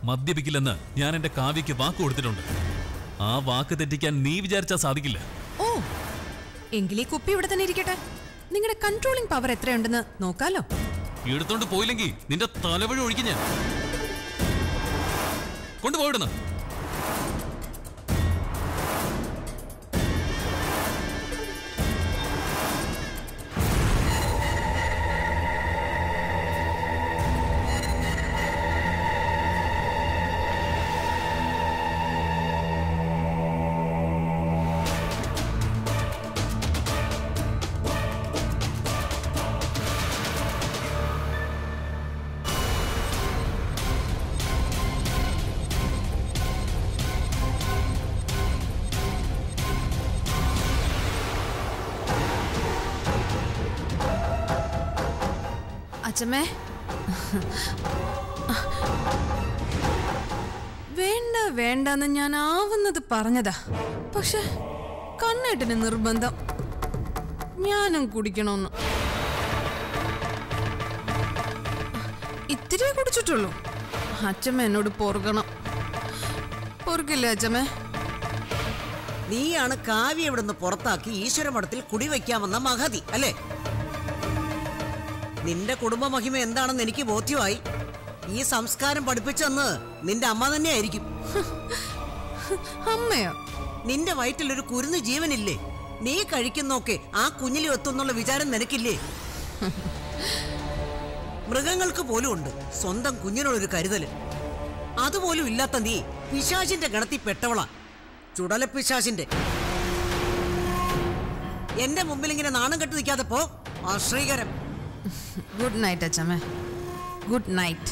മദ്യപിക്കില്ലെന്ന് ഞാൻ എന്റെ കാവ്യക്ക് വാക്ക് കൊടുത്തിട്ടുണ്ട് ആ വാക്ക് തെറ്റിക്കാൻ നീ വിചാരിച്ചാൽ സാധിക്കില്ല ഓ എങ്കിൽ ഈ കുപ്പി ഇവിടെ തന്നെ ഇരിക്കട്ടെ നിങ്ങളുടെ കൺട്രോളിംഗ് പവർ എത്രയുണ്ടെന്ന് നോക്കാലോ എടുത്തോണ്ട് പോയില്ലെങ്കിൽ നിന്റെ തലവഴി ഒഴിക്കും ഞാൻ കൊണ്ടുപോയിടുന്ന അച്ഛമ്മേ വേണ്ട വേണ്ടെന്ന് ഞാൻ ആവുന്നത് പറഞ്ഞതാ പക്ഷെ കണ്ണേട്ടിന് നിർബന്ധം ഞാനും കുടിക്കണമെന്ന് ഇത്തിരി കുടിച്ചിട്ടുള്ളൂ അച്ഛമ്മ എന്നോട് പൊറുക്കണം പൊറുക്കില്ലേ അച്ഛമ്മേ നീയാണ് കാവ്യ ഇവിടുന്ന് പുറത്താക്കി ഈശ്വരമഠത്തിൽ കുടിവെക്കാമെന്ന മഹതി അല്ലേ നിന്റെ കുടുംബ മഹിമ എന്താണെന്ന് എനിക്ക് ബോധ്യമായി ഈ സംസ്കാരം പഠിപ്പിച്ചെന്ന് നിന്റെ അമ്മ തന്നെയായിരിക്കും അമ്മയോ നിന്റെ വയറ്റിൽ ഒരു കുരുന്ന് ജീവനില്ലേ നീ കഴിക്കുന്നൊക്കെ ആ കുഞ്ഞിലും എത്തുന്നുള്ള വിചാരം നിനക്കില്ലേ മൃഗങ്ങൾക്ക് പോലും ഉണ്ട് സ്വന്തം കുഞ്ഞിനോടൊരു കരുതല് അതുപോലും ഇല്ലാത്ത നീ പിശാചിന്റെ ഗണത്തിൽ പെട്ടവളാ ചുടല പിശാചിന്റെ എന്റെ മുമ്പിൽ ഇങ്ങനെ നാണം കെട്ട് നിൽക്കാതെ പോ ആശ്രീകരം ഗുഡ് നൈറ്റ് അച്ഛമ്മേ ഗുഡ് നൈറ്റ്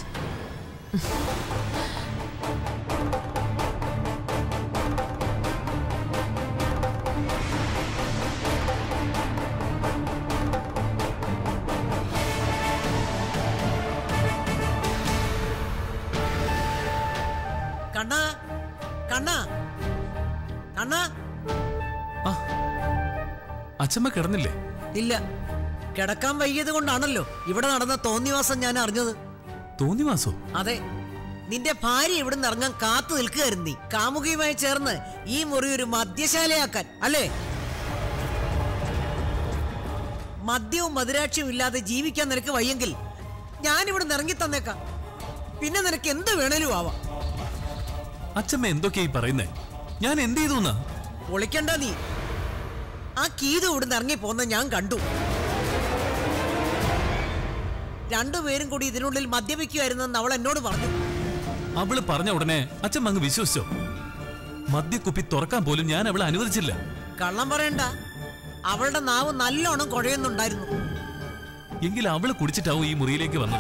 കണ്ണാ കണ്ണാ കണ്ണാ ആ അച്ഛമ്മ കിടന്നില്ലേ ഇല്ല കിടക്കാൻ വൈകിയത് കൊണ്ടാണല്ലോ ഇവിടെ നടന്ന തോന്നിവാസം ഞാൻ അറിഞ്ഞത് തോന്നിവാസോ അതെ നിന്റെ ഭാര്യ ഇവിടുന്ന് ഇറങ്ങാൻ കാത്തു നിൽക്കുകയായിരുന്നു നീ കാമുകിയുമായി ചേർന്ന് ഈ മുറി ഒരു മദ്യശാലയാക്കാൻ അല്ലേ മദ്യവും മധുരാക്ഷിയും ഇല്ലാതെ ജീവിക്കാൻ നിനക്ക് വയ്യെങ്കിൽ ഞാൻ ഇവിടുന്ന് ഇറങ്ങി തന്നേക്കാം പിന്നെ നിനക്ക് എന്ത് വേണേലും ആവാം അച്ഛമ്മ എന്തൊക്കെയായി പറയുന്നേ ഞാൻ എന്ത് ചെയ്തു എന്നാ ഒളിക്കണ്ട നീ ആ കീതു ഇവിടുന്ന് ഇറങ്ങി പോന്ന ഞാൻ കണ്ടു രണ്ടുപേരും കൂടി ഇതിനുള്ളിൽ മദ്യപിക്കുമായിരുന്നെന്ന് അവൾ എന്നോട് പറഞ്ഞു അവള് പറഞ്ഞ ഉടനെ അച്ഛൻ അങ്ങ് വിശ്വസിച്ചോ മദ്യക്കുപ്പി തുറക്കാൻ പോലും ഞാൻ അവളെ അനുവദിച്ചില്ല കള്ളം പറയണ്ട അവളുടെ നാവ് നല്ലോണം കുഴയുന്നുണ്ടായിരുന്നു എങ്കിൽ അവള് കുടിച്ചിട്ടാവും ഈ മുറിയിലേക്ക് വന്നത്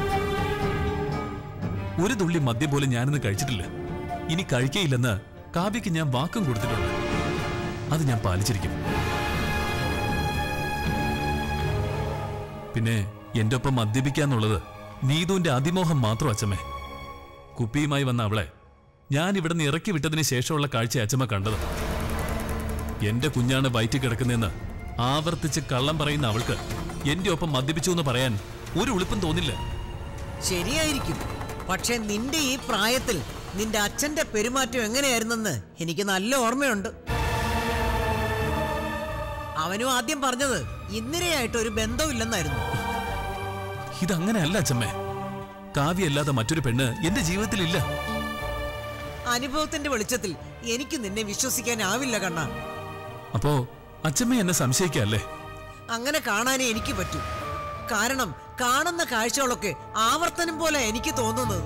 ഒരു തുള്ളി മദ്യം പോലും ഞാനിന്ന് കഴിച്ചിട്ടില്ല ഇനി കഴിക്കയില്ലെന്ന് കാവ്യക്ക് ഞാൻ വാക്കും കൊടുത്തിട്ടുണ്ട് അത് ഞാൻ പാലിച്ചിരിക്കും പിന്നെ എന്റെ ഒപ്പം മദ്യപിക്കാന്നുള്ളത് നീതുവിന്റെ അതിമോഹം മാത്രം അച്ഛമ്മേ കുപ്പിയുമായി വന്ന അവളെ ഞാൻ ഇവിടെ നിന്ന് ഇറക്കി വിട്ടതിന് ശേഷമുള്ള കാഴ്ച അച്ഛമ്മ കണ്ടത് എന്റെ കുഞ്ഞാണ് വയറ്റിൽ കിടക്കുന്നതെന്ന് ആവർത്തിച്ച് കള്ളം പറയുന്ന അവൾക്ക് എന്റെ ഒപ്പം മദ്യപിച്ചു എന്ന് പറയാൻ ഒരു ഉളുപ്പും തോന്നില്ല ശരിയായിരിക്കും പക്ഷെ നിന്റെ ഈ പ്രായത്തിൽ നിന്റെ അച്ഛന്റെ പെരുമാറ്റം എങ്ങനെയായിരുന്നെന്ന് എനിക്ക് നല്ല ഓർമ്മയുണ്ട് അവനും ആദ്യം പറഞ്ഞത് ഇന്ദിരയായിട്ട് ഒരു ബന്ധമില്ലെന്നായിരുന്നു ഇതങ്ങനെയല്ല അച്ഛമ്മേ കാവ്യല്ലാതെ മറ്റൊരു പെണ്ണ് എന്റെ ജീവിതത്തിലില്ല അനുഭവത്തിന്റെ വെളിച്ചത്തിൽ എനിക്ക് നിന്നെ വിശ്വസിക്കാനാവില്ല കണ്ണ അപ്പോ അച്ഛമ്മ എന്നെ സംശയിക്കല്ലേ അങ്ങനെ കാണാനേ എനിക്ക് പറ്റൂ കാരണം കാണുന്ന കാഴ്ചകളൊക്കെ ആവർത്തനം പോലെ എനിക്ക് തോന്നുന്നത്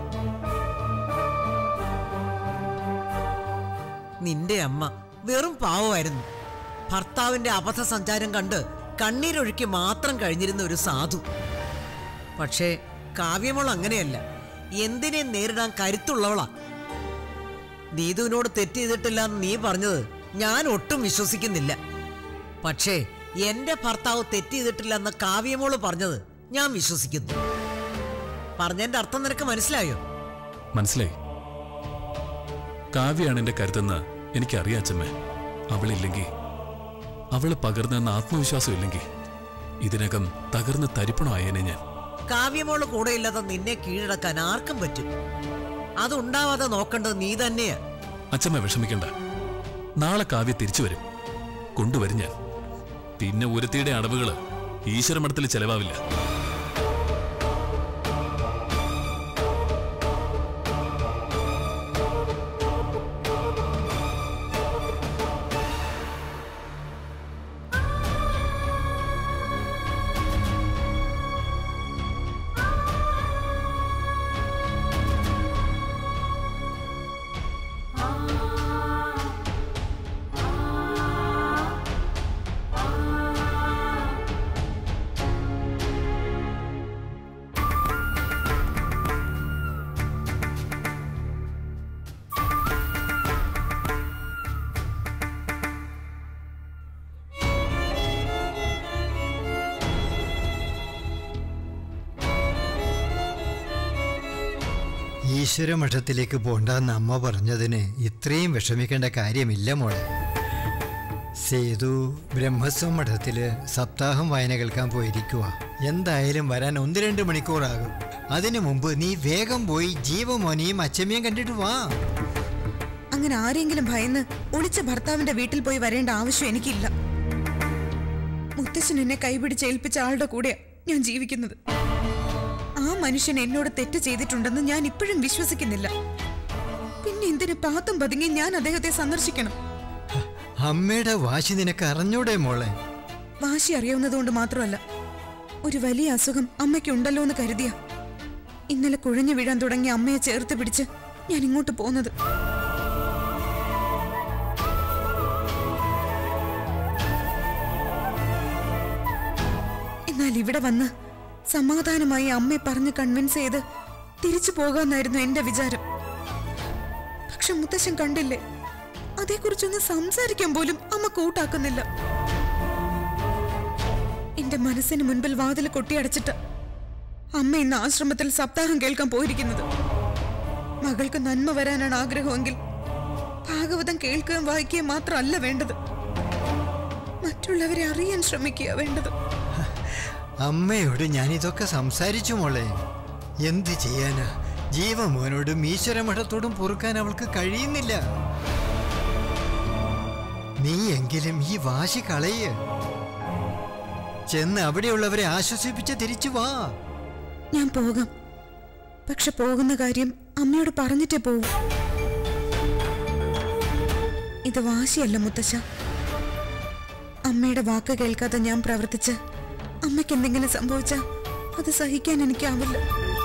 നിന്റെ അമ്മ വെറും പാവമായിരുന്നു ഭർത്താവിന്റെ അബദ്ധ സഞ്ചാരം കണ്ട് കണ്ണീരൊഴുക്കി മാത്രം കഴിഞ്ഞിരുന്ന ഒരു സാധു പക്ഷേ കാവ്യമോൾ അങ്ങനെയല്ല എന്തിനെ നേരിടാൻ കരുത്തുള്ളവളാ നീതുവിനോട് തെറ്റ് ചെയ്തിട്ടില്ല എന്ന് നീ പറഞ്ഞത് ഞാൻ ഒട്ടും വിശ്വസിക്കുന്നില്ല പക്ഷേ എന്റെ ഭർത്താവ് തെറ്റ് ചെയ്തിട്ടില്ലെന്ന് കാവ്യമോള് പറഞ്ഞത് ഞാൻ വിശ്വസിക്കുന്നു പറഞ്ഞതിന്റെ അർത്ഥം നിനക്ക് മനസ്സിലായോ മനസ്സിലായി കാവ്യാണ് എന്റെ കരുതെന്ന് എനിക്കറിയാം അച്ഛമ്മേ അവളില്ലെങ്കിൽ അവള് പകർന്നെന്ന ആത്മവിശ്വാസം ഇല്ലെങ്കിൽ ഇതിനകം തകർന്ന് തരിപ്പണമായേനെ ഞാൻ കാവ്യമോള് കൂടെയില്ലാതെ നിന്നെ കീഴടക്കാൻ ആർക്കും പറ്റും അതുണ്ടാവാതെ നോക്കേണ്ടത് നീ തന്നെയാ അച്ഛമ്മ വിഷമിക്കണ്ട നാളെ കാവ്യ തിരിച്ചു വരും കൊണ്ടുവരും ഞാൻ പിന്നെ ഒരുത്തിയുടെ അടവുകള് ഈശ്വരമഠത്തിൽ ചെലവാവില്ല ഈശ്വരമഠത്തിലേക്ക് പോണ്ടെന്ന് അമ്മ പറഞ്ഞതിന് ഇത്രയും വിഷമിക്കേണ്ട കാര്യമില്ല മോളെ സേതു ബ്രഹ്മസ്വ മഠത്തില് സപ്താഹം വായന കേൾക്കാൻ പോയിരിക്കുക എന്തായാലും വരാൻ ഒന്ന് രണ്ട് മണിക്കൂറാകും അതിനു മുമ്പ് നീ വേഗം പോയി ജീവമോനെയും അച്ചമ്മയും കണ്ടിട്ട് വാ അങ്ങനെ ആരെങ്കിലും ഭയന്ന് ഒളിച്ച ഭർത്താവിന്റെ വീട്ടിൽ പോയി വരേണ്ട ആവശ്യം എനിക്കില്ല മുത്തശ്ശൻ എന്നെ കൈപിടിച്ച് ഏൽപ്പിച്ച ആളുടെ കൂടെ ഞാൻ ജീവിക്കുന്നത് ആ മനുഷ്യൻ എന്നോട് തെറ്റ് ചെയ്തിട്ടുണ്ടെന്ന് ഞാൻ ഇപ്പോഴും വിശ്വസിക്കുന്നില്ല പിന്നെ എന്തിന് പാത്തും പതുങ്ങി ഞാൻ അദ്ദേഹത്തെ സന്ദർശിക്കണം അമ്മയുടെ വാശി നിനക്ക് അറിഞ്ഞൂടെ മോളെ വാശി അറിയാവുന്നതുകൊണ്ട് മാത്രമല്ല ഒരു വലിയ അസുഖം അമ്മയ്ക്കുണ്ടല്ലോ എന്ന് കരുതിയ ഇന്നലെ കുഴഞ്ഞു വീഴാൻ തുടങ്ങിയ അമ്മയെ ചേർത്ത് പിടിച്ച് ഞാൻ ഇങ്ങോട്ട് പോകുന്നത് എന്നാൽ ഇവിടെ വന്ന് സമാധാനമായി അമ്മയെ പറഞ്ഞ് കൺവിൻസ് ചെയ്ത് തിരിച്ചു പോകാമെന്നായിരുന്നു എന്റെ വിചാരം പക്ഷെ മുത്തശ്ശൻ കണ്ടില്ലേ അതേക്കുറിച്ചൊന്ന് സംസാരിക്കാൻ പോലും അമ്മ കൂട്ടാക്കുന്നില്ല എന്റെ മനസ്സിന് മുൻപിൽ വാതിൽ കൊട്ടിയടച്ചിട്ട് അമ്മ ഇന്ന് ആശ്രമത്തിൽ സപ്താഹം കേൾക്കാൻ പോയിരിക്കുന്നത് മകൾക്ക് നന്മ വരാനാണ് ആഗ്രഹമെങ്കിൽ ഭാഗവതം കേൾക്കുകയും വായിക്കുകയും മാത്രമല്ല വേണ്ടത് മറ്റുള്ളവരെ അറിയാൻ ശ്രമിക്കുക വേണ്ടത് അമ്മയോട് ഞാൻ ഇതൊക്കെ സംസാരിച്ചു മോളെ എന്ത് ചെയ്യാനാ ജീവമോനോടും ഈശ്വരമഠത്തോടും പൊറുക്കാൻ അവൾക്ക് കഴിയുന്നില്ല നീ എങ്കിലും ഈ വാശി കളയ് ചെന്ന് അവിടെയുള്ളവരെ ആശ്വസിപ്പിച്ച് തിരിച്ചു വാ ഞാൻ പോകാം പക്ഷെ പോകുന്ന കാര്യം അമ്മയോട് പറഞ്ഞിട്ടേ പോവൂ ഇത് വാശിയല്ല മുത്തശ്ശ അമ്മയുടെ വാക്ക് കേൾക്കാതെ ഞാൻ പ്രവർത്തിച്ച് അമ്മയ്ക്ക് എന്തെങ്കിലും സംഭവിച്ചാ അത് സഹിക്കാൻ എനിക്കാവില്ല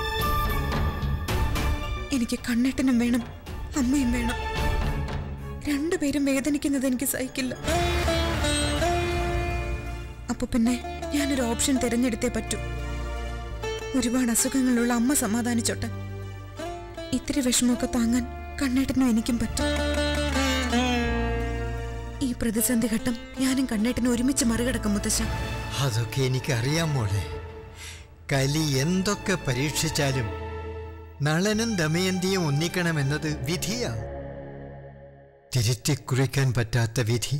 എനിക്ക് കണ്ണെട്ടനും വേണം അമ്മയും വേണം രണ്ടുപേരും വേദനിക്കുന്നത് എനിക്ക് സഹിക്കില്ല അപ്പൊ പിന്നെ ഞാനൊരു ഓപ്ഷൻ തിരഞ്ഞെടുത്തേ പറ്റൂ ഒരുപാട് അസുഖങ്ങളുള്ള അമ്മ സമാധാനിച്ചോട്ടെ ഇത്തിരി വിഷമമൊക്കെ താങ്ങാൻ കണ്ണേട്ടനും എനിക്കും പറ്റും ഈ പ്രതിസന്ധി ഘട്ടം ഞാനും കണ്ണേട്ടനും ഒരുമിച്ച് മറികടക്കും മുത്തശ്ശ അതൊക്കെ എനിക്കറിയാം മോളെ കലി എന്തൊക്കെ പരീക്ഷിച്ചാലും നളനും ദമയന്തിയും ഒന്നിക്കണമെന്നത് വിധിയാ തിരുത്തിക്കുറിക്കാൻ പറ്റാത്ത വിധി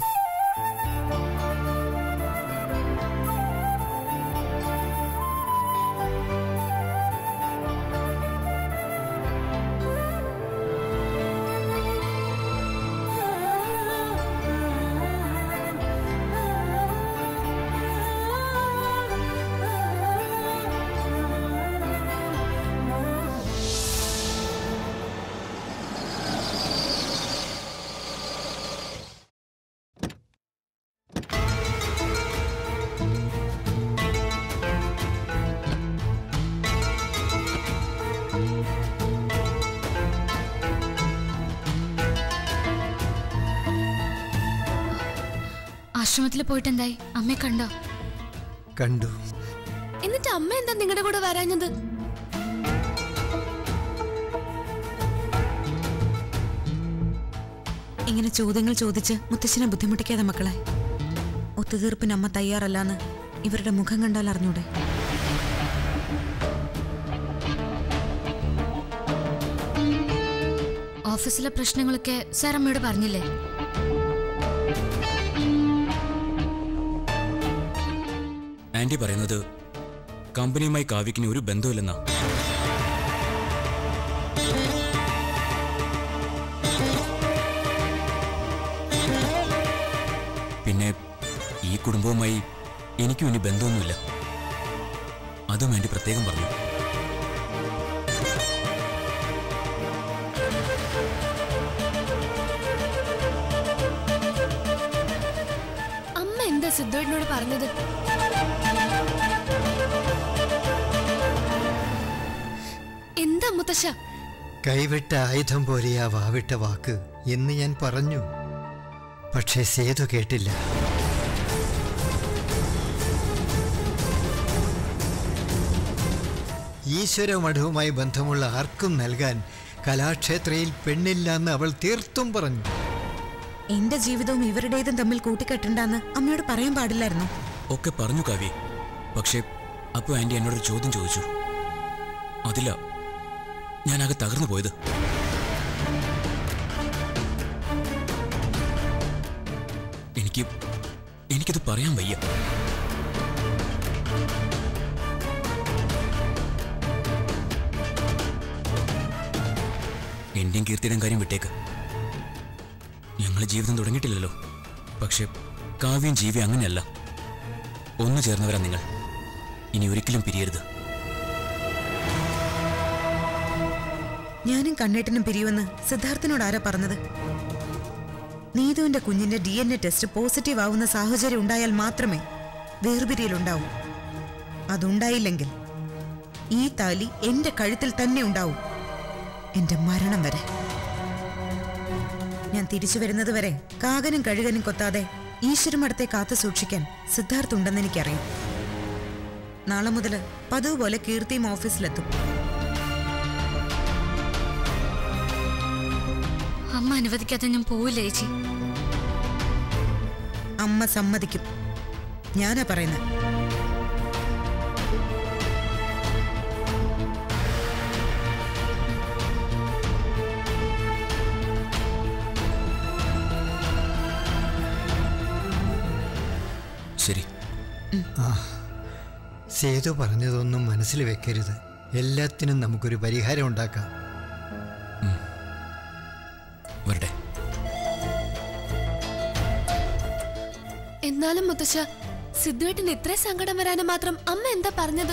ആശ്രമത്തിൽ പോയിട്ട് എന്തായി അമ്മയെ കണ്ടോ കണ്ടു എന്നിട്ട് അമ്മ എന്താ നിങ്ങളുടെ കൂടെ വരാഞ്ഞത് ഇങ്ങനെ ചോദ്യങ്ങൾ ചോദിച്ച് മുത്തശ്ശനെ ബുദ്ധിമുട്ടിക്കാതെ മക്കളെ ഒത്തുതീർപ്പിന് അമ്മ തയ്യാറല്ലാന്ന് ഇവരുടെ മുഖം കണ്ടാൽ അറിഞ്ഞൂടെ ഓഫീസിലെ പ്രശ്നങ്ങളൊക്കെ സാർ അമ്മയോട് പറഞ്ഞില്ലേ ആന്റി പറയുന്നത് കമ്പനിയുമായി കാവ്യക്കിന് ഒരു ബന്ധമില്ലെന്നാ കുടുംബവുമായി എനിക്കും ഇനി ബന്ധമൊന്നുമില്ല അതും ആൻറ്റി പ്രത്യേകം പറഞ്ഞു അമ്മ എന്താ സിദ്ധുവേട്ടനോട് പറഞ്ഞത് എന്താ മുത്തശ്ശ കൈവിട്ട ആയുധം പോലെ ആ വാവിട്ട വാക്ക് എന്ന് ഞാൻ പറഞ്ഞു പക്ഷേ സേതു കേട്ടില്ല ഈശ്വര മഠവുമായി ബന്ധമുള്ള ആർക്കും നൽകാൻ കലാക്ഷേത്രയിൽ പെണ്ണില്ലെന്ന് അവൾ തീർത്തും പറഞ്ഞു എന്റെ ജീവിതവും ഇവരുടേതും തമ്മിൽ കൂട്ടിക്കെട്ടണ്ടെന്ന് അമ്മയോട് പറയാൻ പാടില്ലായിരുന്നു ഒക്കെ പറഞ്ഞു കാവ്യ പക്ഷേ അപ്പോൾ ആൻറ്റി എന്നോടൊരു ചോദ്യം ചോദിച്ചു അതില്ല ഞാനാകെ തകർന്നു പോയത് എനിക്ക് എനിക്കത് പറയാൻ വയ്യ എന്റെയും കീർത്തിയുടെയും കാര്യം വിട്ടേക്ക് ഞങ്ങൾ ജീവിതം തുടങ്ങിയിട്ടില്ലല്ലോ പക്ഷെ കാവ്യം ജീവി അങ്ങനെയല്ല ഒന്നു ചേർന്നവരാ നിങ്ങൾ ഇനി ഒരിക്കലും പിരിയരുത് ഞാനും കണ്ണേട്ടനും പിരിയുമെന്ന് സിദ്ധാർത്ഥനോട് ആരാ പറഞ്ഞത് നീതുവിന്റെ കുഞ്ഞിന്റെ D N A test positive ആവുന്ന സാഹചര്യം ഉണ്ടായാൽ മാത്രമേ വേർപിരിയലുണ്ടാവൂ അതുണ്ടായില്ലെങ്കിൽ ഈ താലി എന്റെ കഴുത്തിൽ തന്നെ ഉണ്ടാവും എന്റെ മരണം വരെ ഞാൻ തിരിച്ചു വരുന്നത് വരെ കാകനും കഴുകനും കൊത്താതെ ഈശ്വരമടത്തെ കാത്തു സൂക്ഷിക്കാൻ സിദ്ധാർത്ഥ് ഉണ്ടെന്ന് എനിക്കറിയാം നാളെ മുതൽ പതിവ് പോലെ കീർത്തിയും ഓഫീസിലെത്തും അമ്മ അനുവദിക്കാതെ ഞാൻ പോവില്ല ചേച്ചി അമ്മ സമ്മതിക്കും ഞാനാ പറയുന്നത് ശരി സേതു പറഞ്ഞതൊന്നും മനസ്സിൽ വെക്കരുത് എല്ലാത്തിനും നമുക്കൊരു പരിഹാരം ഉണ്ടാക്കാം വരട്ടെ എന്നാലും മുത്തശ്ശ സിദ്ധുവേട്ടന് ഇത്ര സങ്കടം വരാനും മാത്രം അമ്മ എന്താ പറഞ്ഞത്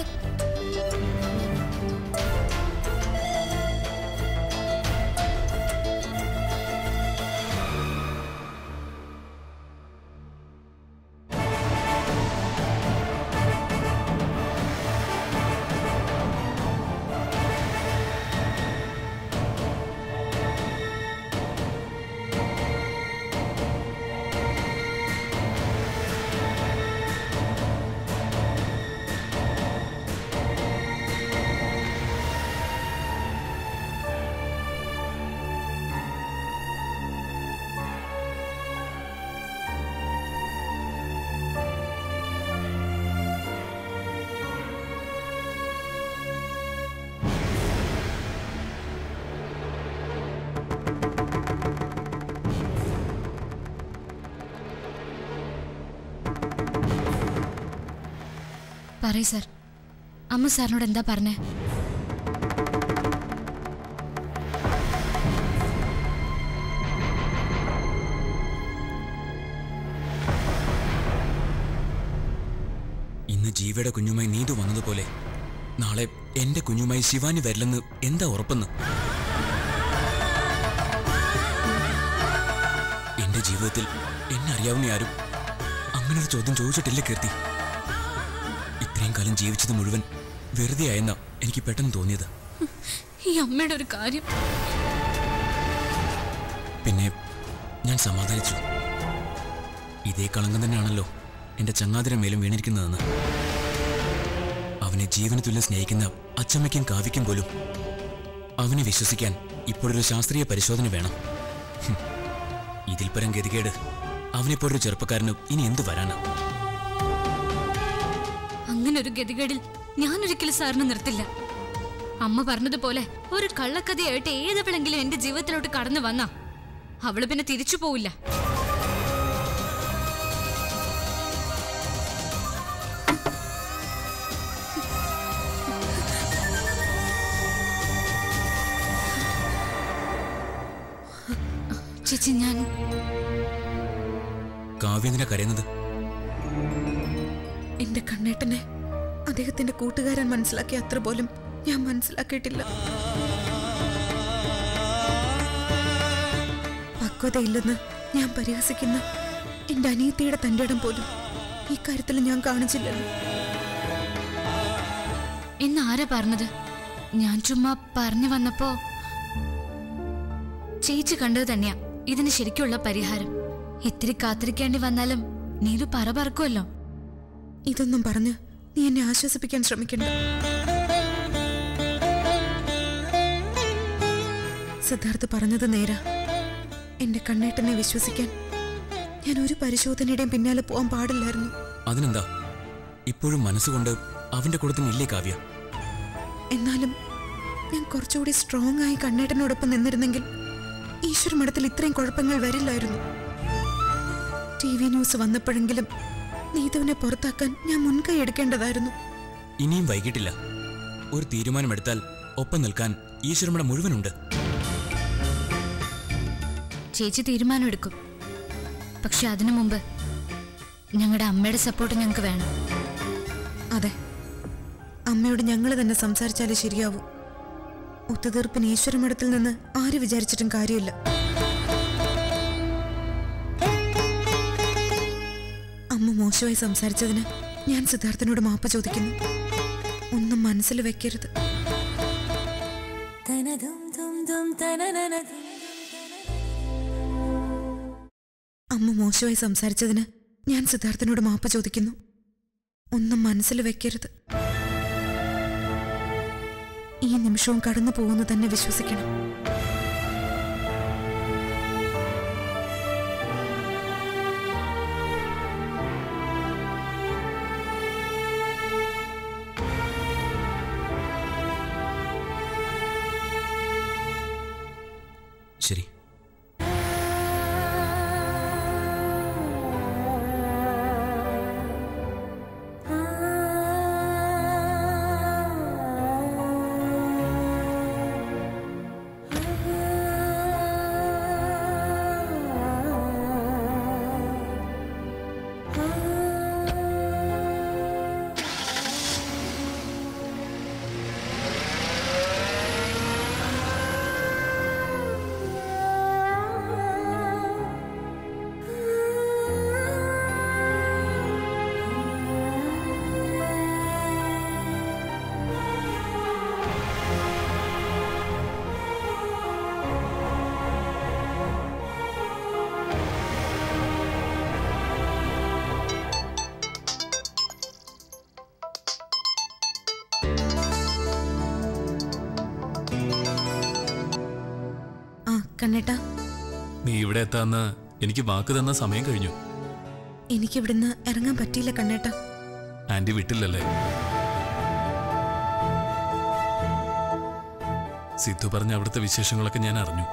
പറയ് സർ അമ്മ സാറിനോട് എന്താ പറഞ്ഞേ ഇന്ന് ജീവയുടെ കുഞ്ഞുമായി നീതു വന്നതുപോലെ നാളെ എന്റെ കുഞ്ഞുമായി ശിവാനി വരില്ലെന്ന് എന്താ ഉറപ്പെന്ന് എന്റെ ജീവിതത്തിൽ എന്നെ അറിയാവുന്ന ആരും അങ്ങനെ ഒരു ചോദ്യം ചോദിച്ചിട്ടില്ല കീർത്തി ഇത്രയും കാലം ജീവിച്ചത് മുഴുവൻ വെറുതെ ആയെന്ന എനിക്ക് പെട്ടെന്ന് തോന്നിയത് ഈ അമ്മയുടെ ഒരു കാര്യം പിന്നെ ഞാൻ സമാധാനിച്ചു ഇതേ കളങ്കം തന്നെയാണല്ലോ എന്റെ ചങ്ങാതിരം മേലും വീണിരിക്കുന്നതെന്ന് അവനെ ജീവന തുല്യം സ്നേഹിക്കുന്ന അച്ചമ്മയ്ക്കും കാവ്യയ്ക്കും പോലും അവനെ വിശ്വസിക്കാൻ ഇപ്പോഴൊരു ശാസ്ത്രീയ പരിശോധന വേണം ഹും. ഇതിൽ പരം ഗതികേട് അവനെപ്പോലൊരു ചെറുപ്പക്കാരന് ഇനി എന്ത് വരാനാ അങ്ങനെ ഒരു ഗതികേടിൽ ഞാൻ ഒരിക്കലും സാറിന് നിർത്തില്ല അമ്മ പറഞ്ഞതുപോലെ ഒരു കള്ളക്കഥയായിട്ട് ഏതെവിടെങ്കിലും എന്റെ ജീവിതത്തിലോട്ട് കടന്നു വന്നാ അവള് പിന്നെ തിരിച്ചു പോവില്ല ചേച്ചി ഞാൻ കാവ്യ എന്തിനാ കരയുന്നത് എന്റെ കണ്ണേട്ടനെ അദ്ദേഹത്തിന്റെ കൂട്ടുകാരൻ മനസ്സിലാക്കിയ അത്ര പോലും ഞാൻ മനസ്സിലാക്കിയിട്ടില്ല പക്വതയില്ലെന്ന് ഞാൻ പരിഹസിക്കുന്ന എന്റെ അനിയത്തിയുടെ തന്റെ ഇടം പോലും ഈ കാര്യത്തിൽ ഞാൻ കാണിച്ചില്ലല്ലോ എന്ന് ആരാ പറഞ്ഞത് ഞാൻ ചുമ്മാ പറഞ്ഞു വന്നപ്പോ ചേച്ചി കണ്ടത് തന്നെയാ ഇതിന് ശരിക്കുള്ള പരിഹാരം ഇത്തിരി കാത്തിരിക്കേണ്ടി വന്നാലും നീതു പറ പറക്കുമല്ലോ ഇതൊന്നും പറഞ്ഞ് നീ എന്നെ ആശ്വസിപ്പിക്കാൻ ശ്രമിക്കണ്ട സിദ്ധാർത്ഥ് പറഞ്ഞത് നേരാ എന്റെ കണ്ണേട്ടനെ വിശ്വസിക്കാൻ ഞാൻ ഒരു പരിശോധനയുടെയും പിന്നാലെ പോകാൻ പാടില്ലായിരുന്നു അതിനെന്താ ഇപ്പോഴും മനസ്സുകൊണ്ട് അവന്റെ കൂടത്തിനില്ലേ കാവ്യ എന്നാലും ഞാൻ കുറച്ചുകൂടി സ്ട്രോങ് ആയി കണ്ണേട്ടനോടൊപ്പം നിന്നിരുന്നെങ്കിൽ ഈശ്വര മഠത്തിൽ ഇത്രയും കുഴപ്പങ്ങൾ വരില്ലായിരുന്നു ടി വി ന്യൂസ് വന്നപ്പോഴെങ്കിലും നീതുവിനെ പുറത്താക്കാൻ ഞാൻ മുൻകൈ എടുക്കേണ്ടതായിരുന്നു ഇനിയും വൈകിട്ടില്ല ഒരു തീരുമാനമെടുത്താൽ ഒപ്പം നിൽക്കാൻ ഈശ്വരമട മുഴുവനുണ്ട് ചേച്ചി തീരുമാനമെടുക്കും പക്ഷെ അതിനു മുമ്പ് ഞങ്ങളുടെ അമ്മയുടെ സപ്പോർട്ട് ഞങ്ങൾക്ക് വേണം അതെ അമ്മയോട് ഞങ്ങൾ തന്നെ സംസാരിച്ചാലേ ശരിയാവൂ ഒത്തുതീർപ്പിന് ഈശ്വരമഠത്തിൽ നിന്ന് ആര് വിചാരിച്ചിട്ടും കാര്യമില്ല അമ്മ മോശമായി സംസാരിച്ചതിന് ഞാൻ സിദ്ധാർത്ഥനോട് മാപ്പ് ചോദിക്കുന്നു ഒന്നും മനസ്സിൽ വെക്കരുത് അമ്മ മോശമായി സംസാരിച്ചതിന് ഞാൻ സിദ്ധാർത്ഥനോട് മാപ്പ് ചോദിക്കുന്നു ഒന്നും മനസ്സിൽ വെക്കരുത് ഈ നിമിഷവും കടന്നു പോകുന്നു തന്നെ വിശ്വസിക്കണം ശരി ആ കണ്ണേട്ടാ നീ ഇവിടെ എത്താന്ന് എനിക്ക് വാക്ക് തന്ന സമയം കഴിഞ്ഞു എനിക്കിവിടുന്ന് ഇറങ്ങാൻ പറ്റിയില്ല കണ്ണേട്ടാ ആന്റി വിട്ടില്ലല്ലേ സിദ്ധു പറഞ്ഞ അവിടുത്തെ വിശേഷങ്ങളൊക്കെ ഞാൻ അറിഞ്ഞു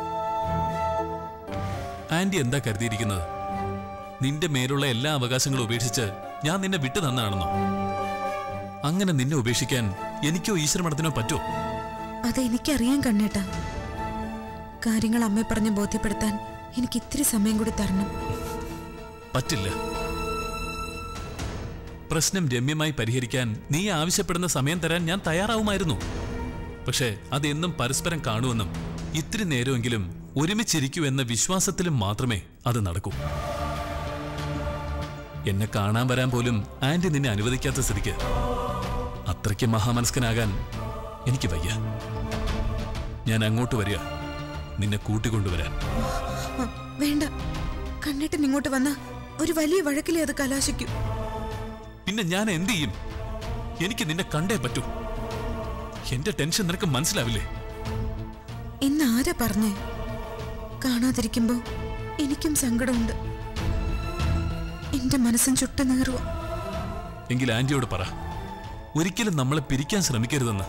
ആന്റി എന്താ കരുതിയിരിക്കുന്നത് നിന്റെ മേലുള്ള എല്ലാ അവകാശങ്ങളും ഉപേക്ഷിച്ച് ഞാൻ നിന്നെ വിട്ടു തന്നാണെന്നോ അങ്ങനെ നിന്നെ ഉപേക്ഷിക്കാൻ എനിക്കോ ഈശ്വരമഠത്തിനോ പറ്റുമോ അത് എനിക്കറിയാൻ കണ്ണേട്ടാ കാര്യങ്ങൾ അമ്മയെ പറഞ്ഞ് ബോധ്യപ്പെടുത്താൻ എനിക്ക് ഇത്തിരി സമയം കൂടി തരണം പറ്റില്ല പ്രശ്നം രമ്യമായി പരിഹരിക്കാൻ നീ ആവശ്യപ്പെടുന്ന സമയം തരാൻ ഞാൻ തയ്യാറാവുമായിരുന്നു പക്ഷേ അതെന്നും പരസ്പരം കാണുമെന്നും ഇത്തിരി നേരമെങ്കിലും ഒരുമിച്ചിരിക്കൂ എന്ന വിശ്വാസത്തിലും മാത്രമേ അത് നടക്കൂ എന്നെ കാണാൻ വരാൻ പോലും ആന്റി നിന്നെ അനുവദിക്കാത്ത സ്ഥിതിക്ക് അത്രയ്ക്ക് മഹാമനസ്കനാകാൻ എനിക്ക് വയ്യ ഞാൻ അങ്ങോട്ട് വരിക നിന്നെ കൂട്ടിക്കൊണ്ടുവരാൻ ആ, വേണ്ട കണ്ണേട്ടൻ ഇങ്ങോട്ട് വന്ന ഒരു വലിയ വഴക്കിലെ അത് കലാശിക്കും പിന്നെ ഞാൻ എന്ത് ചെയ്യും എനിക്ക് നിന്നെ കണ്ടേ പറ്റൂ എന്റെ ടെൻഷൻ നിനക്ക് മനസ്സിലാവില്ലേ എന്ന് ആരാ പറഞ്ഞേ കാണാതിരിക്കുമ്പോ എനിക്കും സങ്കടമുണ്ട് എന്റെ മനസ്സും ചുട്ടു നീറുക എങ്കിൽ ആന്റിയോട് പറ ഒരിക്കലും നമ്മളെ പിരിക്കാൻ ശ്രമിക്കരുതെന്ന്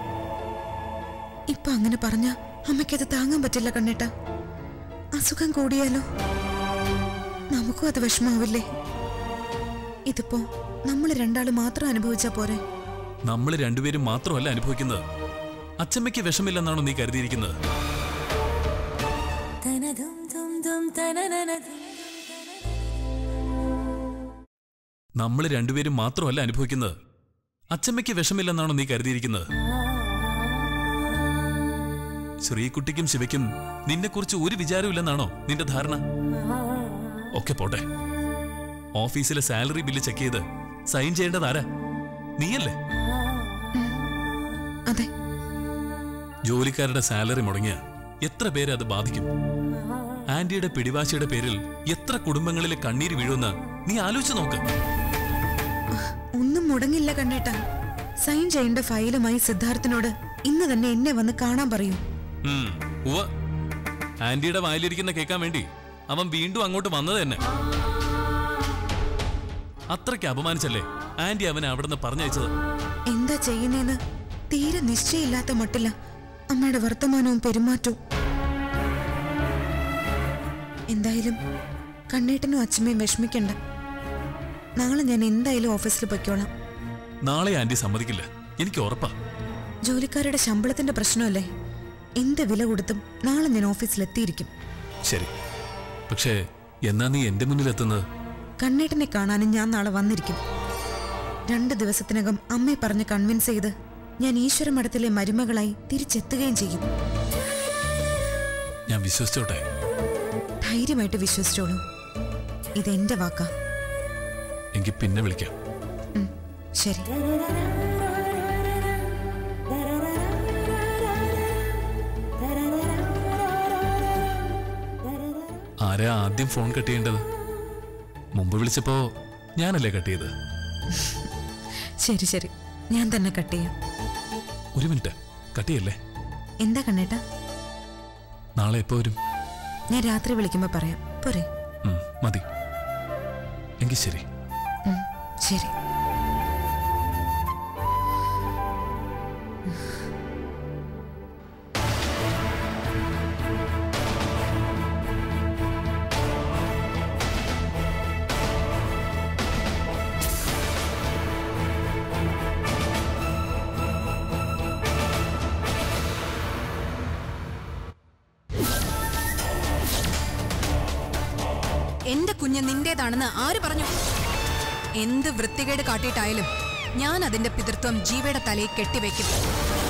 ഇപ്പൊ അങ്ങനെ പറഞ്ഞ അമ്മയ്ക്കത് താങ്ങാൻ പറ്റില്ല കണ്ണേട്ട അസുഖം കൂടിയാലോ നമുക്കും അത് വിഷമാവില്ലേ ഇതിപ്പോ നമ്മൾ രണ്ടാള് മാത്രം അനുഭവിച്ചാ പോരെ നമ്മൾ രണ്ടുപേരും മാത്രമല്ല അനുഭവിക്കുന്നത് അച്ചമ്മയ്ക്ക് വിഷമില്ലെന്നാണോ നീ കരുതിയിരിക്കുന്നത് നമ്മൾ രണ്ടുപേരും മാത്രമല്ല അനുഭവിക്കുന്നത് അച്ചമ്മയ്ക്ക് വിഷമില്ലെന്നാണോ നീ കരുതിയിരിക്കുന്നത് ശ്രീകുട്ടിക്കും ശിവയ്ക്കും നിന്നെക്കുറിച്ച് ഒരു വിചാരമില്ലെന്നാണോ നിന്റെ ധാരണ ഒക്കെ പോട്ടെ ഓഫീസിലെ സാലറി ബില്ല് ചെക്ക് ചെയ്ത് സൈൻ ചെയ്യേണ്ടത് ആരാ നീയല്ലേ അതെ ജോലിക്കാരുടെ സാലറി മുടങ്ങിയ എത്ര പേരെ അത് ബാധിക്കും ആന്റിയുടെ പിടിവാശിയുടെ പേരിൽ എത്ര കുടുംബങ്ങളിലെ കണ്ണീര് വീഴുമെന്ന് നീ ആലോചിച്ച് നോക്ക് ഒന്നും മുടങ്ങില്ല കണ്ണേട്ട സൈൻ ചെയ്യേണ്ട ഫയലുമായി സിദ്ധാർത്ഥിനോട് ഇന്ന് തന്നെ എന്നെ വന്ന് കാണാൻ പറയൂ ഉം, ഉവ്വ്. ആന്റിയുടെ വായിലിരിക്കുന്ന കേൾക്കാൻ വേണ്ടി അവൻ വീണ്ടും അങ്ങോട്ട് വന്നത് തന്നെ അത്രയ്ക്ക് അപമാനിച്ചല്ലേ ആന്റി അവനെ അവിടുന്ന് പറഞ്ഞയച്ചത് എന്താ ചെയ്യുന്നേന്ന് തീരെ നിശ്ചയമില്ലാത്ത മട്ടില്ല അമ്മയുടെ വർത്തമാനവും പെരുമാറ്റവും എന്തായാലും കണ്ണേട്ടനും അച്ഛമ്മയും വിഷമിക്കണ്ട നാളെ ഞാൻ എന്തായാലും ഓഫീസിൽ പൊയ്ക്കോളാം നാളെ ആന്റി സമ്മതിക്കില്ല എനിക്ക് ഉറപ്പാ ജോലിക്കാരുടെ ശമ്പളത്തിന്റെ പ്രശ്നമല്ലേ എന്ത് വില കൊടുത്തും നാളെ ഞാൻ ഓഫീസിൽ എത്തിയിരിക്കും ശരി പക്ഷേ എന്നാ നീ എന്റെ മുന്നിൽ എത്തുന്നത് കണ്ണേട്ടനെ കാണാനും ഞാൻ നാളെ വന്നിരിക്കും രണ്ട് ദിവസത്തിനകം അമ്മയെ പറഞ്ഞ് കൺവിൻസ് ചെയ്ത് ഞാൻ ഈശ്വര മഠത്തിലെ മരുമകളായി തിരിച്ചെത്തുകയും ചെയ്യും ഞാൻ വിശ്വസിച്ചോട്ടെ ധൈര്യമായിട്ട് വിശ്വസിച്ചോളൂ ഇതെന്റെ വാക്കാ എങ്കിൽ പിന്നെ വിളിക്കാം ഉം, ശരി ആരാ ആദ്യം ഫോൺ കട്ട് ചെയ്യേണ്ടത് മുമ്പ് വിളിച്ചപ്പോ ഞാനല്ലേ കട്ട് ചെയ്തത് ശരി ശരി ഞാൻ തന്നെ കട്ട് ചെയ്യാം ഒരു മിനിറ്റ് കട്ട് ചെയ്യല്ലേ എന്താ കണ്ണേട്ടാ നാളെ എപ്പോ വരും ഞാൻ രാത്രി വിളിക്കുമ്പോ പറയാം പോരെ ഉം, മതി എങ്കിൽ ശരി ഉം, ശരി എന്റെ കുഞ്ഞ് നിന്റേതാണെന്ന് ആര് പറഞ്ഞു എന്ത് വൃത്തികേട് കാട്ടിയിട്ടായാലും ഞാൻ അതിന്റെ പിതൃത്വം ജീവയുടെ തലയിൽ കെട്ടിവെക്കും